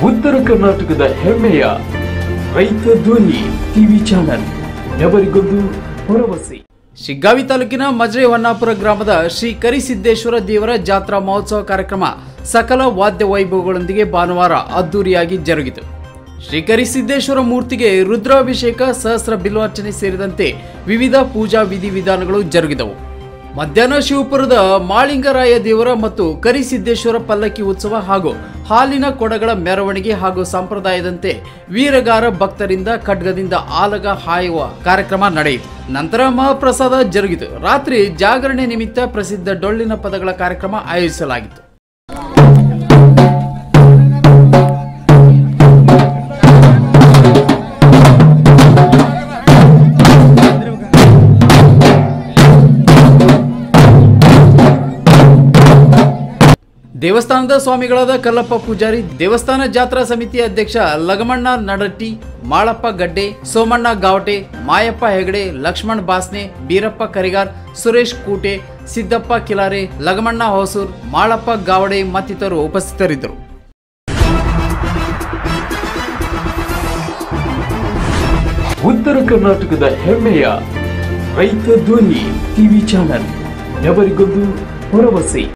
ಉತ್ತರ ಕರ್ನಾಟಕದ ಹೆಮ್ಮೆಯ ರೈತ ಧ್ವನಿ ಟಿವಿ ಚಾನಲ್ ఎవరిಗೊಂದು ಭರವಸೆ ಶಿಗ್ಗಾವಿ ತಾಲೂಕಿನ ಮಜ್ರೆ ಹೊನ್ನಾಪುರ ಗ್ರಾಮದ ಶ್ರೀ ಕರಿಸಿದ್ದೇಶ್ವರ ದೇವರ ಜಾತ್ರಾ ಮಹೋತ್ಸವ ಕಾರ್ಯಕ್ರಮ ಸಕಲ ವಾದ್ಯ ವೈಭವಗಳೊಂದಿಗೆ ಭಾನುವಾರ ಅದ್ದೂರಿಯಾಗಿ ಜರುಗಿತು ಶ್ರೀ ಕರಿಸಿದ್ದೇಶ್ವರ ಮೂರ್ತಿಗೆ ರುದ್ರಾಭಿಷೇಕ ಸಹಸ್ರ ಬಿಲ್ವಾರ್ಚನೆ ಸೇರಿದಂತೆ ವಿವಿಧ ಪೂಜಾ ವಿಧಿವಿಧಾನಗಳು ಜರುಗಿದವು ಮಧ್ಯಾಹ್ನ ಶಿವಪುರದ ಮಾಳಿಂಗರಾಯ ದೇವರ ಮತ್ತು ಕರಿಸಿದ್ದೇಶ್ವರ ಪಲ್ಲಕ್ಕಿ ಉತ್ಸವ ಹಾಗೂ ಹಾಲಿನ ಕೊಡಗಳ ಮೆರವಣಿಗೆ ಹಾಗೂ ಸಂಪ್ರದಾಯದಂತೆ ವೀರಗಾರ ಭಕ್ತರಿಂದ ಖಡ್ಗದಿಂದ ಆಲಗ ಹಾಯುವ ಕಾರ್ಯಕ್ರಮ ನಡೆಯಿತು ನಂತರ ಮಹಾಪ್ರಸಾದ ಜರುಗಿತು ರಾತ್ರಿ ಜಾಗರಣೆ ನಿಮಿತ್ತ ಪ್ರಸಿದ್ಧ ಡೊಳ್ಳಿನ ಪದಗಳ ಕಾರ್ಯಕ್ರಮ ಆಯೋಜಿಸಲಾಗಿತ್ತು ದೇವಸ್ಥಾನದ ಸ್ವಾಮಿಗಳಾದ ಕಲ್ಲಪ್ಪ ಪೂಜಾರಿ ದೇವಸ್ಥಾನ ಜಾತ್ರಾ ಸಮಿತಿ ಅಧ್ಯಕ್ಷ ಲಗಮಣ್ಣ ನಡಟ್ಟಿ ಮಾಳಪ್ಪ ಗಡ್ಡೆ ಸೋಮಣ್ಣ ಗಾವಟೆ ಮಾಯಪ್ಪ ಹೆಗಡೆ ಲಕ್ಷ್ಮಣ್ ಬಾಸ್ನೆ ಬೀರಪ್ಪ ಕರಿಗಾರ್ ಸುರೇಶ್ ಕೂಟೆ ಸಿದ್ದಪ್ಪ ಕಿಲಾರೆ ಲಗಮಣ್ಣ ಹೊಸೂರ್ ಮಾಳಪ್ಪ ಗಾವಡೆ ಮತ್ತಿತರರು ಉಪಸ್ಥಿತರಿದ್ದರು ಉತ್ತರ ಕರ್ನಾಟಕದ ಹೆಮ್ಮೆಯ ರೈತ ಧ್ವನಿ ಟಿವಿ ಚಾನಲ್ ఎవరిಗೊಂದು ಭರವಸೆ